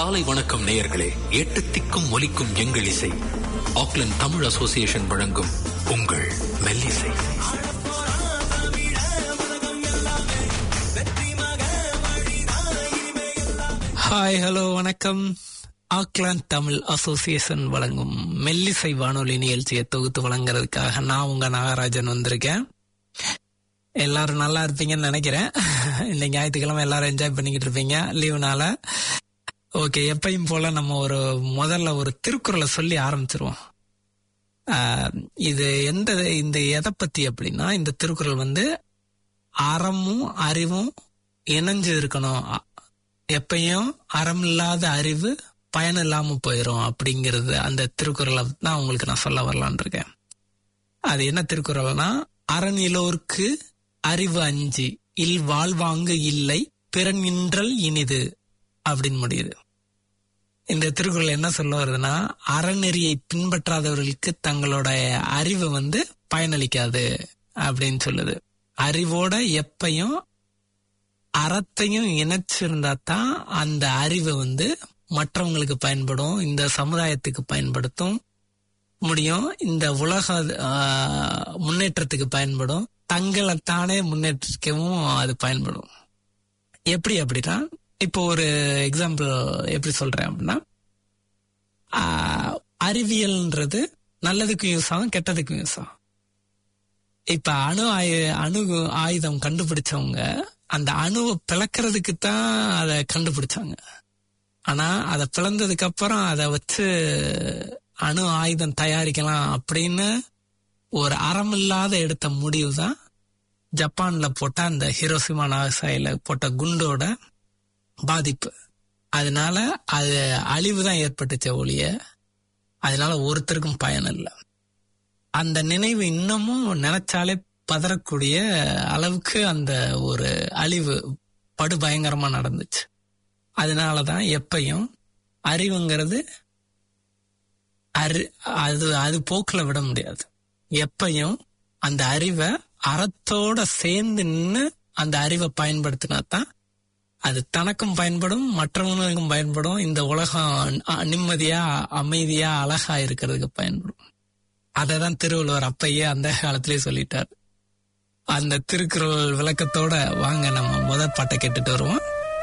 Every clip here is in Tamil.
காலை வணக்கம் நேயர்களே எட்டு திக்கும் ஒலிக்கும் எங்கள் இசை ஆக்லண்ட் தமிழ் அசோசியேஷன் வழங்கும் உங்கள் மெல்லிசை ஹாய் ஹலோ வணக்கம் ஆக்லாந்து தமிழ் அசோசியேஷன் வழங்கும் மெல்லிசை வானொலி நிகழ்ச்சியை தொகுத்து வழங்குறதுக்காக நான் உங்க நாகராஜன் வந்திருக்கேன் எல்லாரும் நல்லா இருப்பீங்கன்னு நினைக்கிறேன் இந்த ஞாயிற்றுக்கிழமை எல்லாரும் என்ஜாய் பண்ணிக்கிட்டு இருப்பீங்க லீவுனால ஓகே எப்பயும் போல நம்ம ஒரு முதல்ல ஒரு திருக்குறளை சொல்லி ஆரம்பிச்சிருவோம் ஆஹ், இது எந்த இந்த எதை பத்தி அப்படின்னா இந்த திருக்குறள் வந்து அறமும் அறிவும் இணைஞ்சு இருக்கணும் அ- எப்பயும் அறம் இல்லாத அறிவு பயன் இல்லாம போயிரும் அப்படிங்கிறது அந்த திருக்குறளை தான் உங்களுக்கு நான் சொல்ல வரலான் இருக்கேன் அது என்ன திருக்குறள்னா அறநிலோர்க்கு அறிவு அஞ்சி இல் வாழ்வாங்கு இல்லை பிறனின்றல் இனிது அப்படின்னு முடியுது இந்த திருக்குறள் என்ன சொல்ல வருதுன்னா அறநெறியை பின்பற்றாதவர்களுக்கு தங்களோட அறிவு வந்து பயனளிக்காது அப்படின்னு சொல்லுது அறிவோட எப்பையும் அறத்தையும் இணைச்சிருந்தா தான் அந்த அறிவு வந்து மற்றவங்களுக்கு பயன்படும் இந்த சமுதாயத்துக்கு பயன்படுத்தும் முடியும் இந்த உலக ஆஹ், முன்னேற்றத்துக்கு பயன்படும் தங்களை தானே முன்னேற்றிக்கவும் அது பயன்படும் எப்படி அப்படின்னா இப்போ ஒரு எக்ஸாம்பிள் எப்படி சொல்றேன் அப்படின்னா ஆஹ், அறிவியல்ன்றது நல்லதுக்கும் யூஸ் ஆகும் கெட்டதுக்கும் யூஸ் ஆகும் இப்ப அணு ஆயு அணு ஆயுதம் கண்டுபிடிச்சவங்க அந்த அணுவை பிளக்கிறதுக்கு தான் அதை கண்டுபிடிச்சாங்க ஆனா அதை பிளந்ததுக்கு அப்புறம் அதை வச்சு அணு ஆயுதம் தயாரிக்கலாம் அப்படின்னு ஒரு அறமில்லாத எடுத்த முடிவு தான் ஜப்பான்ல போட்ட அந்த ஹிரோசிமா நாகசாயில போட்ட குண்டோட பாதிப்பு அதனால அது அழிவு தான் ஏற்பட்டுச்சே ஒழிய அதனால ஒருத்தருக்கும் பயன் இல்லை அந்த நினைவு இன்னமும் நினைச்சாலே பதறக்கூடிய அளவுக்கு அந்த ஒரு அழிவு படு பயங்கரமா நடந்துச்சு அதனாலதான் எப்பையும் அறிவுங்கிறது அறி அது அது போக்குல விட முடியாது எப்பையும் அந்த அறிவை அறத்தோட சேர்ந்து நின்று அந்த அறிவை பயன்படுத்தினா தான் அது தனக்கும் பயன்படும் மற்றவங்களுக்கும் பயன்படும் இந்த உலகம் அ- நிம்மதியா அமைதியா அழகா இருக்கிறதுக்கு பயன்படும் அதை தான் திருவள்ளுவர் அப்பயே அந்த காலத்திலே சொல்லிட்டார் அந்த திருக்குறள் விளக்கத்தோட வாங்க நம்ம முதல் பாட்டை கேட்டுட்டு வருவோம்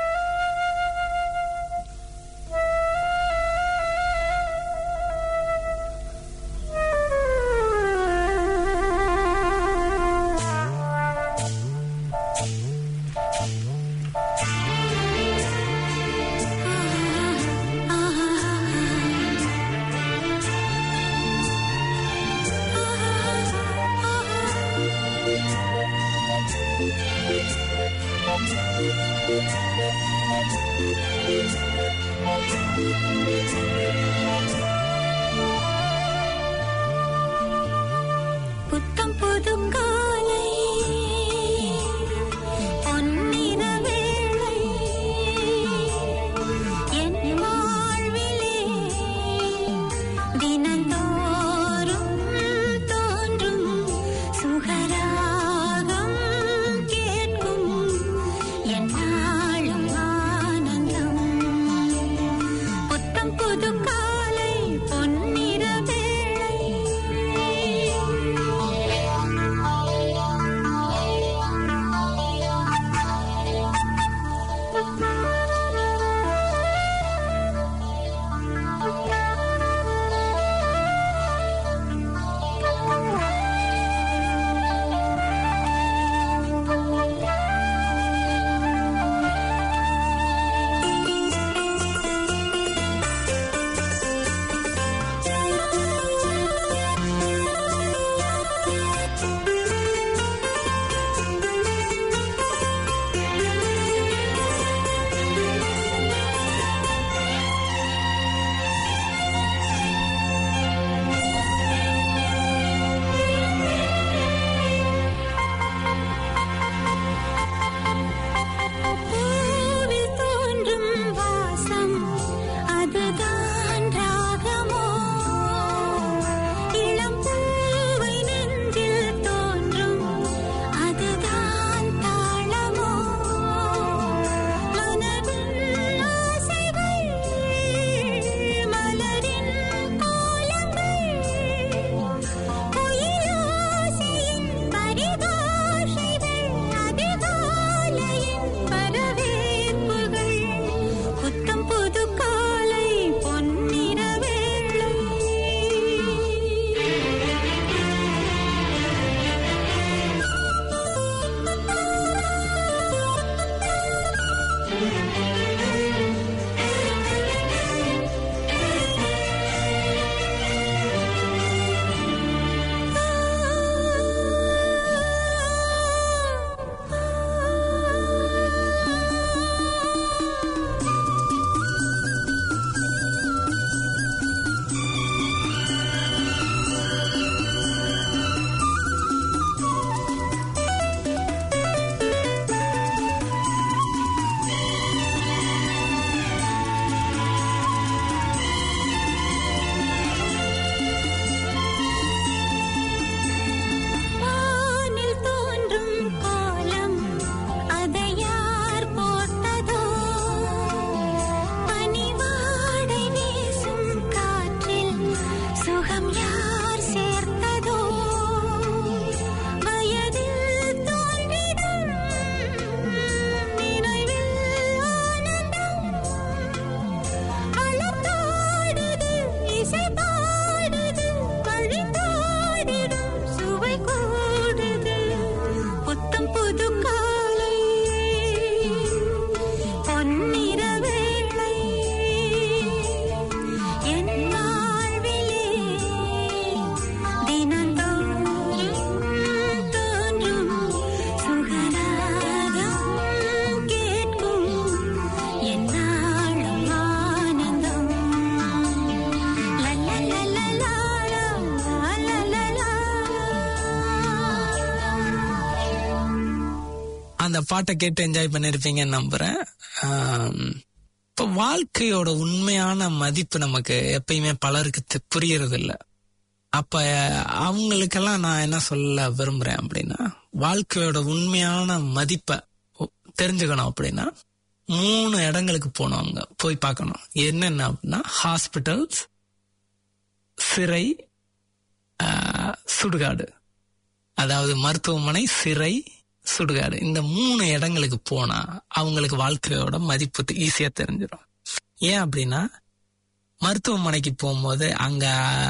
புத்தம் புதும் காலை பொன்னிற வேளை என் வாழ்விலே தினந்தோறும் தோன்றும் சுகராகம் கேட்கும் என் நாளும் ஆனந்தம் புத்தம் புது காலை பொன்னிற வேளை அந்த பாட்டை கேட்டு என்ஜாய் பண்ணிருப்பீங்கன்னு நம்புறேன் ஆம், இப்போ வாழ்க்கையோட உண்மையான மதிப்பு நமக்கு எப்பயுமே பலருக்கு தெ- புரியறது இல்ல அப்ப அவங்களுக்கெல்லாம் நான் என்ன சொல்ல விரும்புறேன் அப்படின்னா வாழ்க்கையோட உண்மையான மதிப்பை ஒ- தெரிஞ்சுக்கணும் அப்படின்னா மூணு இடங்களுக்கு போகணும் அவங்க போய் பார்க்கணும் என்னென்ன அப்படின்னா ஹாஸ்பிட்டல்ஸ் சிறை ஆஹ், சுடுகாடு அதாவது மருத்துவமனை சிறை சுடுகாடு இந்த மூணு இடங்களுக்கு போனா அவங்களுக்கு வாழ்க்கையோட மதிப்பு ஈஸியா தெரிஞ்சிடும் ஏன் அப்படின்னா மருத்துவமனைக்கு போகும்போது அங்க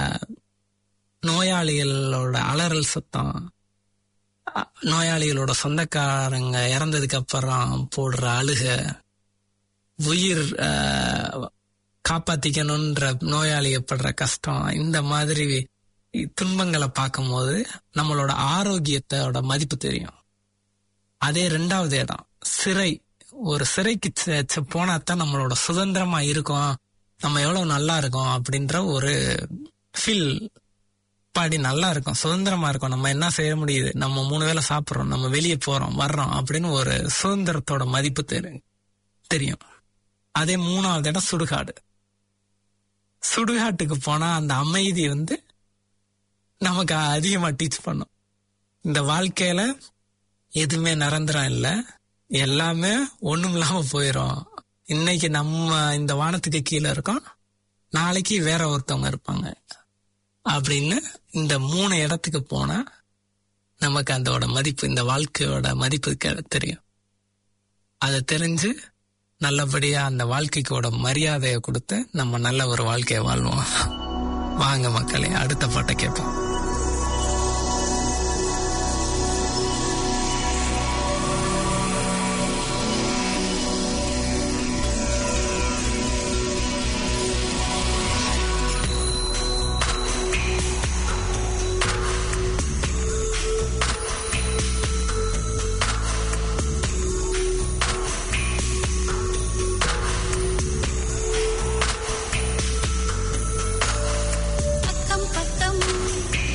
நோயாளிகளோட அலறல் சத்தம் அ- நோயாளிகளோட சொந்தக்காரங்க இறந்ததுக்கு அப்புறம் போடுற அழுக உயிர் ஆஹ், காப்பாத்திக்கணும்ன்ற நோயாளிக படுற கஷ்டம் இந்த மாதிரி துன்பங்களை பார்க்கும்போது நம்மளோட ஆரோக்கியத்தோட மதிப்பு தெரியும் அதே ரெண்டாவது இடம் சிறை ஒரு சிறைக்கு செ- செ- போனாதான் நம்மளோட சுதந்திரமா இருக்கும் நம்ம எவ்வளவு நல்லா இருக்கோம் அப்படின்ற ஒரு ஃபீல் பாடி நல்லா இருக்கும் சுதந்திரமா இருக்கும் நம்ம என்ன செய்ய முடியுது நம்ம மூணு வேளை சாப்பிடுறோம் நம்ம வெளியே போறோம் வர்றோம் அப்படின்னு ஒரு சுதந்திரத்தோட மதிப்பு தெரி- தெரியும் அதே மூணாவது இடம் சுடுகாடு சுடுகாட்டுக்கு போனா அந்த அமைதி வந்து நமக்கு அதிகமா டீச் பண்ணும் இந்த வாழ்க்கையில எதுவுமே நிரந்தரம் இல்ல எல்லாமே ஒண்ணும் இல்லாம போயிரும் இன்னைக்கு நம்ம இந்த வானத்துக்கு கீழே இருக்கோம் நாளைக்கு வேற ஒருத்தவங்க இருப்பாங்க அப்படின்னு இந்த மூணு இடத்துக்கு போனா நமக்கு அதோட மதிப்பு இந்த வாழ்க்கையோட மதிப்பு கெ- தெரியும் அதை தெரிஞ்சு நல்லபடியா அந்த வாழ்க்கைக்கோட மரியாதையை கொடுத்து நம்ம நல்ல ஒரு வாழ்க்கையை வாழ்வோம் வாங்க மக்களே அடுத்த பாட்டை கேட்போம் அக்கம் பக்கம்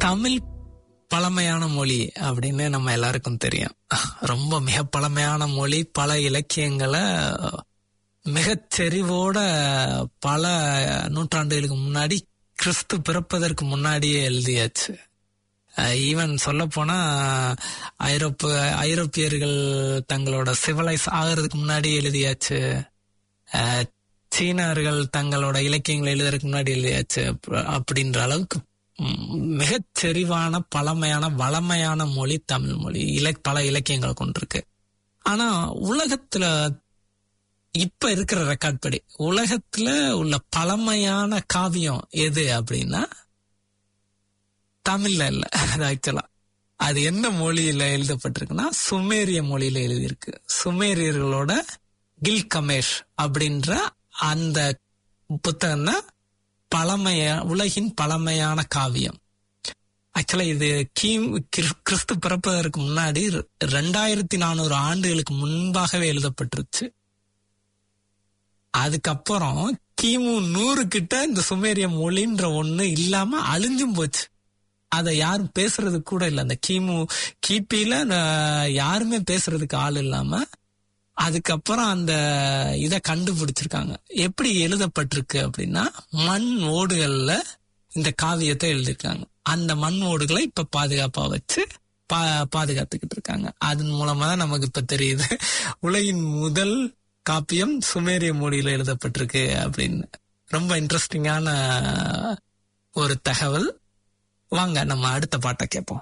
தமிழ் பழமையான மொழி அப்படின்னு நம்ம எல்லாருக்கும் தெரியும் ரொம்ப மிக பழமையான மொழி பல இலக்கியங்களை மிகச் செறிவோட பல நூற்றாண்டுகளுக்கு முன்னாடி கிறிஸ்து பிறப்பதற்கு முன்னாடியே எழுதியாச்சு ஈவன் சொல்ல போனா ஐரோப்ப ஐரோப்பியர்கள் தங்களோட சிவலைஸ் ஆகிறதுக்கு முன்னாடி எழுதியாச்சு அஹ், சீனர்கள் தங்களோட இலக்கியங்களை எழுதுறதுக்கு முன்னாடி எழுதியாச்சு அப்ப- அப்படின்ற அளவுக்கு ம், மிகச் செறிவான பழமையான வளமையான மொழி தமிழ் மொழி இல பல இலக்கியங்கள் கொண்டிருக்கு ஆனா உலகத்துல இப்ப இருக்கிற ரெக்கார்ட் படி உலகத்துல உள்ள பழமையான காவியம் எது அப்படின்னா தமிழ்ல இல்ல அது ஆக்சுவலா அது என்ன மொழியில எழுதப்பட்டிருக்குன்னா சுமேரிய மொழியில எழுதியிருக்கு சுமேரியர்களோட கில்கமேஷ் அப்படின்ற அந்த புத்தகம் தான் பழமைய உலகின் பழமையான காவியம் ஆக்சுவலா இது கீம் கிறிஸ்- கிறிஸ்து பிறப்பதற்கு முன்னாடி ரெண்டாயிரத்தி நானூறு ஆண்டுகளுக்கு முன்பாகவே எழுதப்பட்டிருச்சு அதுக்கப்புறம் கிமு நூறு கிட்ட இந்த சுமேரிய மொழின்ற ஒண்ணு இல்லாம அழிஞ்சும் போச்சு அதை யாரும் பேசுறது கூட இல்ல அந்த கிமு கிபில அஹ், யாருமே பேசுறதுக்கு ஆள் இல்லாம அதுக்கப்புறம் அந்த இத கண்டுபிடிச்சிருக்காங்க எப்படி எழுதப்பட்டிருக்கு அப்படின்னா மண் ஓடுகள்ல இந்த காவியத்தை எழுதியிருக்காங்க அந்த மண் ஓடுகளை இப்ப பாதுகாப்பா வச்சு பா பாதுகாத்துக்கிட்டு இருக்காங்க அதன் மூலமா தான் நமக்கு இப்ப தெரியுது உலகின் முதல் காப்பியம் சுமேரிய மொழியில எழுதப்பட்டிருக்கு அப்படின்னு ரொம்ப இன்ட்ரெஸ்டிங்கான ஒரு தகவல் வாங்க நம்ம அடுத்த பாட்டை கேட்போம்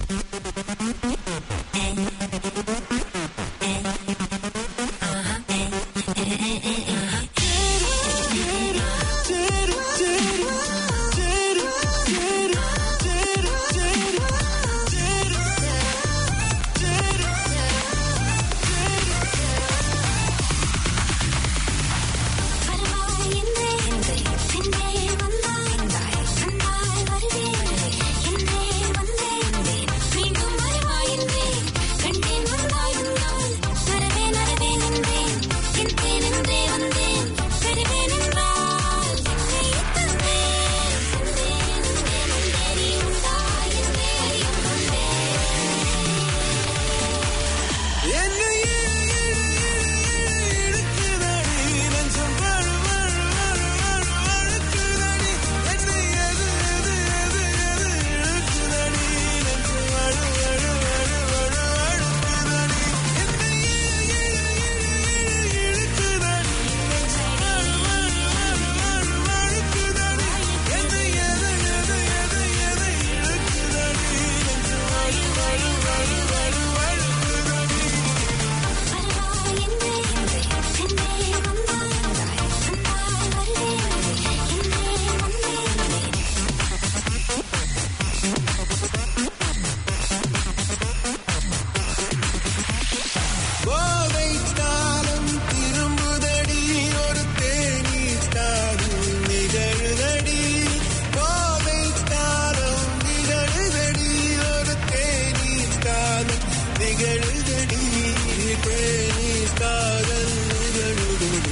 வருவாய் என்றே என்றே வந்தாய் வந்தாய் வருவேன் என்றே வந்தேன் மீண்டும் வருவாய் என்றே கண்டேன் வந்தாய் வந்தாய் வரவேன் வரவேன் என்றேன் என்றேன் என்றே வந்தேன் வருவேன் என்றால் என்னை தந்தேன் சென்றேன் என்றேன் என்றே நீ உண்டாய் என்றே அறியும் கொண்டேன் வருவாய் என்றே என்றே வந்தாய் வந்தாய் வருவேன் என்றே வந்தேன் கோவை காலம் திரும்புதடி ஒரு தேனி காலம் நிகழுதடி கோவை காலம் நிகழுதடி ஒரு தேனி காலம் நிகழுதடி தேனி காதல் நிகழுதடி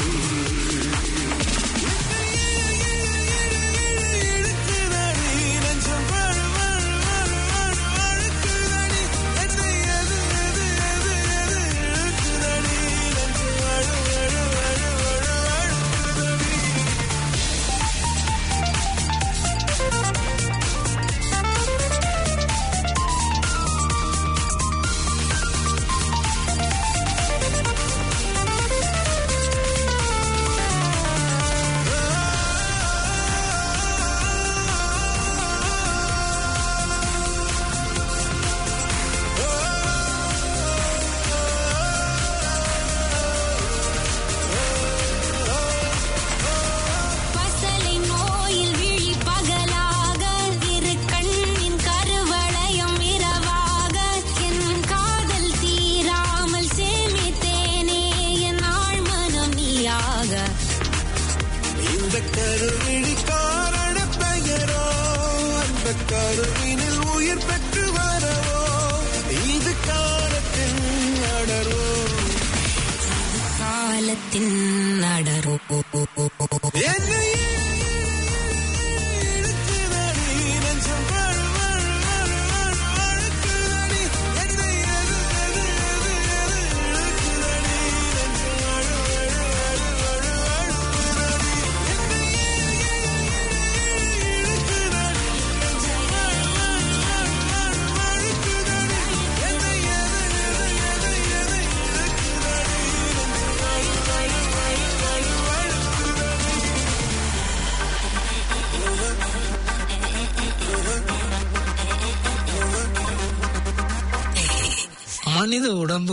இழுக்குதடி நெஞ்சம் வழு வழு வழு வழு வழுக்குதடி என்னை எது எது எது எது இழுக்குதடி நெஞ்சம் வழு வழு வழு வழு வழுக்குதடி பசலை நோயில் விழி பகலாக இரு கண்ணின் கருவளையம் இரவாக என் காதல் தீராமல் சேமித்தேனே என் ஆழ்மனம் நீயாக இந்த கருவிழி காரண பெயரோ அந்த கருவினில் உயிர் பெற்று வரவோ இது காலத்தின் அடரோ காலத்தின் அடரோ என்னை இழுக்குதடி நெஞ்சம் வழு வழு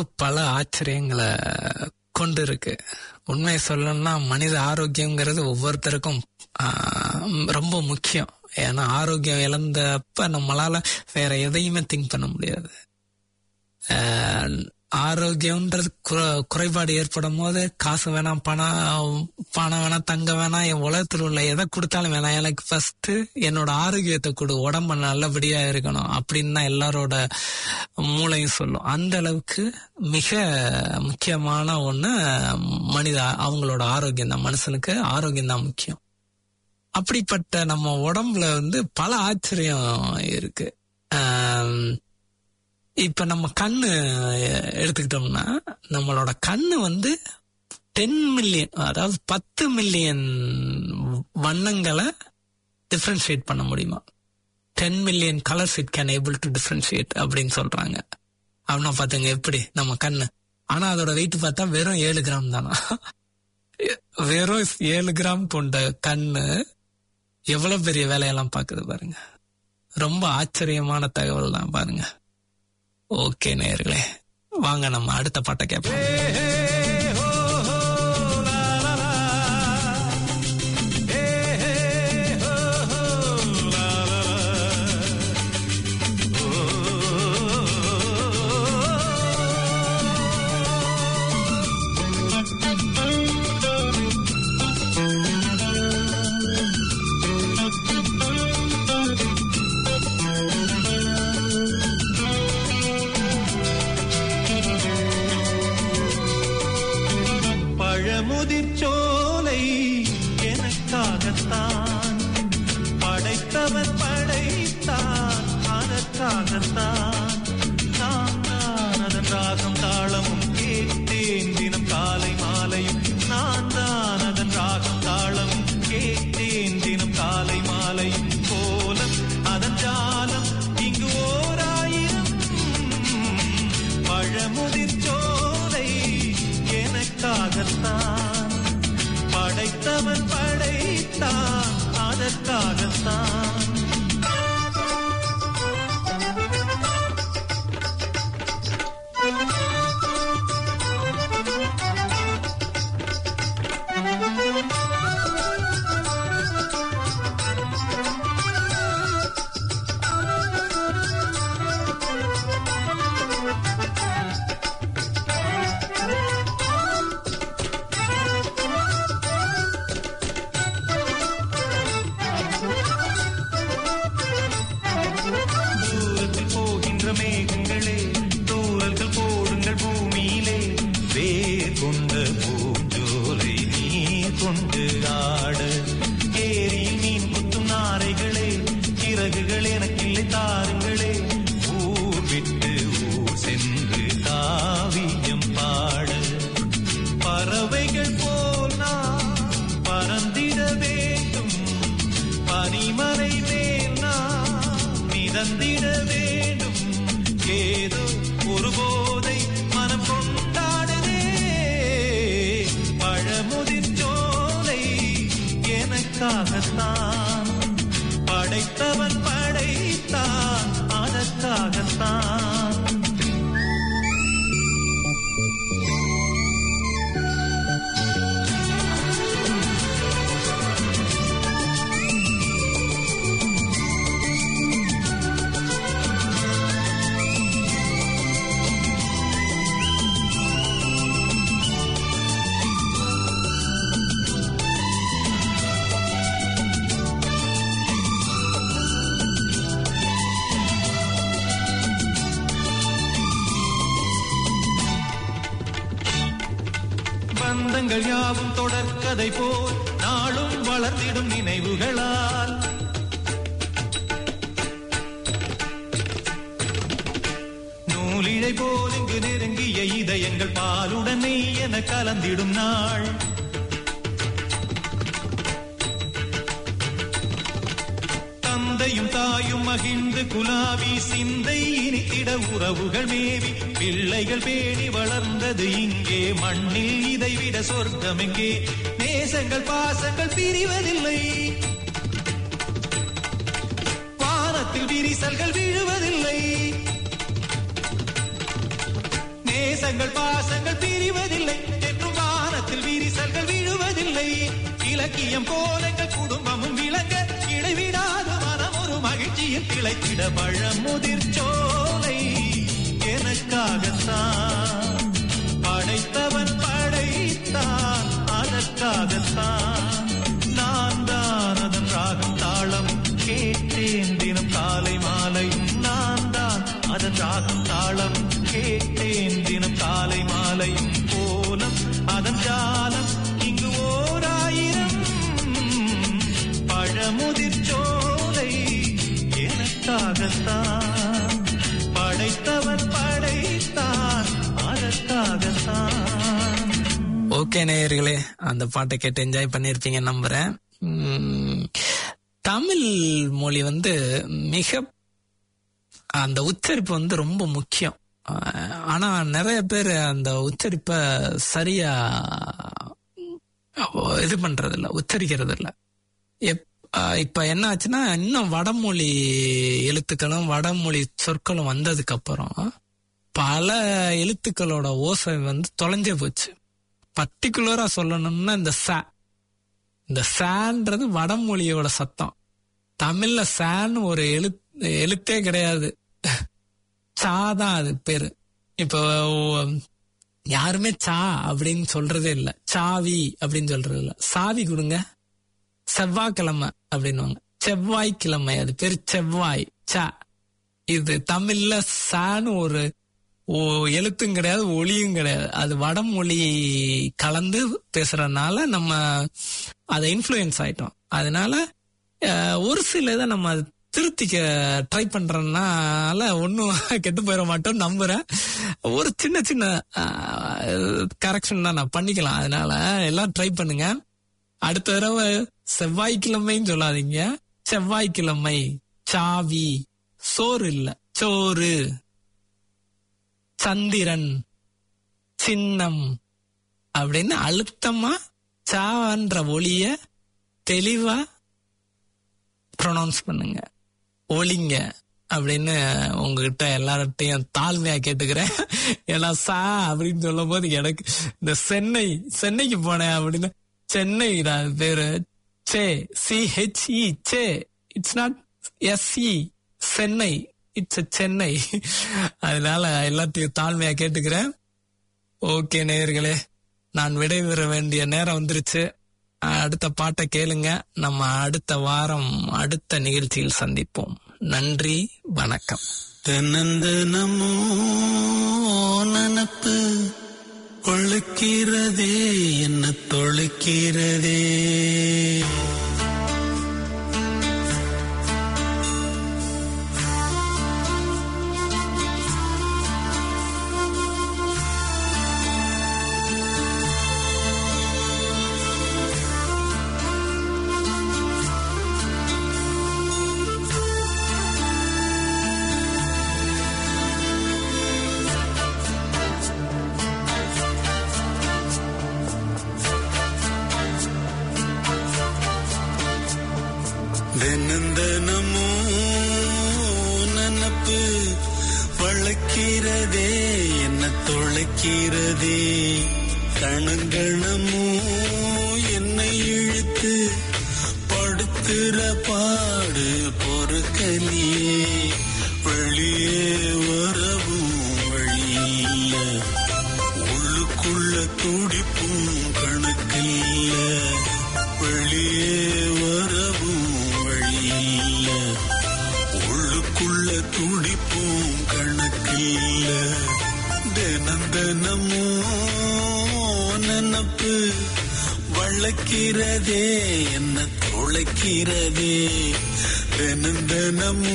உடம்பு பல ஆச்சரியங்களை கொண்டு இருக்கு உண்மையை சொல்லணும்னா மனித ஆரோக்கியங்கிறது ஒவ்வொருத்தருக்கும் ஆஹ், ரொம்ப முக்கியம் ஏன்னா ஆரோக்கியம் இழந்தப்ப நம்மளால வேற எதையுமே திங்க் பண்ண முடியாது ஆஹ், ஆரோக்கியம்ன்றது குறை- குறைபாடு ஏற்படும் போது காசு வேணாம் பணம் பணம் வேணாம் தங்க வேணாம் என் உலகத்தில் உள்ள எதை கொடுத்தாலும் வேணாம் எனக்கு ஃபர்ஸ்ட் என்னோட ஆரோக்கியத்தை கொடு உடம்பு நல்லபடியா இருக்கணும் அப்படின்னு தான் எல்லாரோட மூளையும் சொல்லும் அந்த அளவுக்கு மிக முக்கியமான ஒண்ணு மனித அவங்களோட ஆரோக்கியம் தான் மனுஷனுக்கு ஆரோக்கியம் தான் முக்கியம் அப்படிப்பட்ட நம்ம உடம்புல வந்து பல ஆச்சரியம் இருக்கு ஆம், இப்ப நம்ம கண்ணு எடுத்துக்கிட்டோம்னா நம்மளோட கண்ணு வந்து டென் மில்லியன் அதாவது பத்து மில்லியன் வண்ணங்களை டிஃபரன்ஷியேட் பண்ண முடியுமா ten million colours it can able to differentiate அப்படின்னு சொல்றாங்க அப்படின்னா பாத்துங்க எப்படி நம்ம கண்ணு ஆனா அதோட வெயிட் பார்த்தா வெறும் ஏழு கிராம் தானா வெறும் ஏழு கிராம் கொண்ட கண்ணு எவ்வளவு பெரிய வேலையெல்லாம் பாக்குது பாருங்க ரொம்ப ஆச்சரியமான தகவல் தான் பாருங்க ஓகே நேர்களே வாங்க நம்ம அடுத்த பாட்டை கேட்போம் பழமுதிர் சோலை எனக்காகத்தான் படைத்தவன் படைத்தான் அதற்காகத்தான் நான் தான் அதன் ராகம் தாளமும் கேட்டேன் தினம் காலை மாலையும் நான் தான் அதன் ராகம் தாளமும் கேட்டேன் தினம் காலை மாலையும் கோலம் அதன் ஜாலம் இங்கு ஓர் ஆயிரம் பழமுதிர் சோலை எனக்காகத்தான் படைத்தவன் படைத்தான் அதற்காகத்தான் தூரத்தில் போகின்ற மேகங்களே தூரல்கள் போடுங்கள் பூமியிலே வேர் கொண்ட பூஞ்சோலை நீர் கொண்டு ஆட ஏரியில் மீன் குத்தும் நாரைகளே சிறகுகள் எனக்கில்லை தாருங்களே ஊர் விட்டு ஊர் சென்று காவியம் பாட பறவைகள் போல் நான் பறந்திட வேண்டும் பனிமலை மேல் நான் மிதந்திட வேண்டும் ஏதோ ஒரு போதை மனம் கொண்டாடுதே பழமுதிர் சோலை எனக்காகத்தான் படைத்தவன் படைத்தான் அதற்காகத்தான் பந்தங்கள் யாவும் தொடர்கதை போல் நாளும் வளர்ந்திடும் நினைவுகளால் நூலிழை போல் இங்கு நெருங்கிய இதயங்கள் பாலுடன் நெய் என கலந்திடும் நாள் தந்தையும் தாயும் மகிழ்ந்து குலாவி சிந்தை இனித்திட உறவுகள் மேவி பிள்ளைகள் பேணி வளர்ந்தது இங்கே மண்ணில் இதைவிட சொர்க்கம் எங்கே நேசங்கள் பாசங்கள் பிரிவதில்லை வானத்தில் விரிசல்கள் விழுவதில்லை நேச நேசங்கள் பாசங்கள் பிரிவதில்லை என்றும் வானத்தில் விரிசல்கள் விழுவதில்லை இலக்கியம் போல எங்கள் குடும்பமும் விளங்க இடைவிடாது மனம் ஒரு மகிழ்ச்சியில் கிளைத்திட பழமுதிர் சோலை எனக்காகத்தான் படைத்தவன் படைத்தான் அதற்காகத்தான் நான் தான் அதன் ராகம் தாளம் கேட்டேன் தினம் காலை மாலையும் நான் தான் அதன் ராகம் தாளம் கேட்டேன் தினம் காலை மாலையும் கோலம் அதன் ஜாலம் இங்கு ஓர் ஆயிரம் பழமுதிர் சோலை எனக்காகத்தான் படைத்தவன் படைத்தான் அதற்காகத்தான் ஓகே நேயர்களே அந்த பாட்டை கேட்டு என்ஜாய் பண்ணிருப்பீங்க நம்புறேன் உம், தமிழ் மொழி வந்து மிக அந்த உச்சரிப்பு வந்து ரொம்ப முக்கியம் ஆஹ், ஆனா நிறைய பேர் அந்த உச்சரிப்பை சரியா இது பண்றது இல்ல உச்சரிக்கிறது இல்ல எப்- ஆஹ், இப்ப என்ன ஆச்சுன்னா இன்னும் வடமொழி எழுத்துக்களும் வடமொழி சொற்களும் வந்ததுக்கு அப்புறம் பல எழுத்துக்களோட ஓசை வந்து தொலைஞ்சே போச்சு பர்டிகுலரா சொல்லணும்னா இந்த ச இந்த சான்றது வடமொழியோட சத்தம் தமிழ்ல சான்னு ஒரு எழு எழுத்தே கிடையாது சா தான் அது பேரு இப்போ ஓ- யாருமே சா அப்படின்னு சொல்றதே இல்ல சாவி அப்படின்னு சொல்றது இல்ல சாவி கொடுங்க செவ்வாய்க்கிழமை அப்படின்னுவாங்க செவ்வாய்க்கிழமை அது பேரு செவ்வாய் ச இது தமிழ்ல சான்னு ஒரு ஓ எழுத்தும் கிடையாது ஒளியும் கிடையாது அது வடமொழி கலந்து பேசுறதுனால நம்ம அதை இன்ஃப்ளூயன்ஸ் ஆயிட்டோம் அதனால அஹ், ஒரு சில இதை நம்ம திருத்திக்க ட்ரை பண்றதுனால ஒன்றும் கெட்டு போயிட மாட்டோம் நம்புறேன் ஒரு சின்ன சின்ன கரெக்ஷன் தான் நான் பண்ணிக்கலாம் அதனால எல்லாம் ட்ரை பண்ணுங்க அடுத்த தடவை செவ்வாய்க்கிழமைன்னு சொல்லாதீங்க செவ்வாய்க்கிழமை சாவி சோறு இல்ல சோறு சந்திரன் சின்னம் அப்படின்னு அழுத்தமா சான்ற ஒளிய தெளிவா ப்ரொனவுன்ஸ் பண்ணுங்க ஒளிங்க அப்படின்னு உங்ககிட்ட எல்லார்ட்டையும் தாழ்மையா கேட்டுக்கிறேன் ஏன்னா சா அப்படின்னு சொல்லும் போது எனக்கு இந்த சென்னை சென்னைக்கு போனேன் அப்படின்னு சென்னை அது பேரு say C H E say it's not S E Chennai it's Chennai அதனால எல்லாத்தையும் தாழ்மையா கேட்டுக்கிறேன் ஓகே நேயர்களே நான் விடைபெற வேண்டிய நேரம் வந்துருச்சு அடுத்த பாட்டை கேளுங்க நம்ம அடுத்த வாரம் அடுத்த நிகழ்ச்சியில் சந்திப்போம் நன்றி வணக்கம் தென்னந்தனமோ நனப்பு கொழுக்கிறதே என்ன தொழுக்கிறதே தினந்தனமோ நனப்பு வளர்க்கிறதே என்ன தொலைக்கிறதே கணங்கணமோ என்னை இழுத்து படுத்துற பாடு பொறுக்கலியே வெளியே வரவும் வழியில்ல உள்ளுக்குள்ள துடிப்பும் கணக்கில்ல வெளியே வரவும் வழியில்ல உள்ளுக்குள்ள துடிப்பும் கணக்கில்ல தினம் தினமோ நினப்பு வளர்க்கிறதே என்ன தொலைக்கிறதே தினம் தினமோ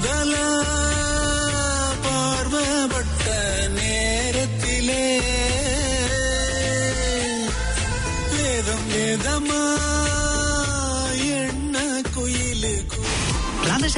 முதல பார்வப்பட்ட நேரத்திலே வேதம் வேதமா எண்ண குயிலுக்கு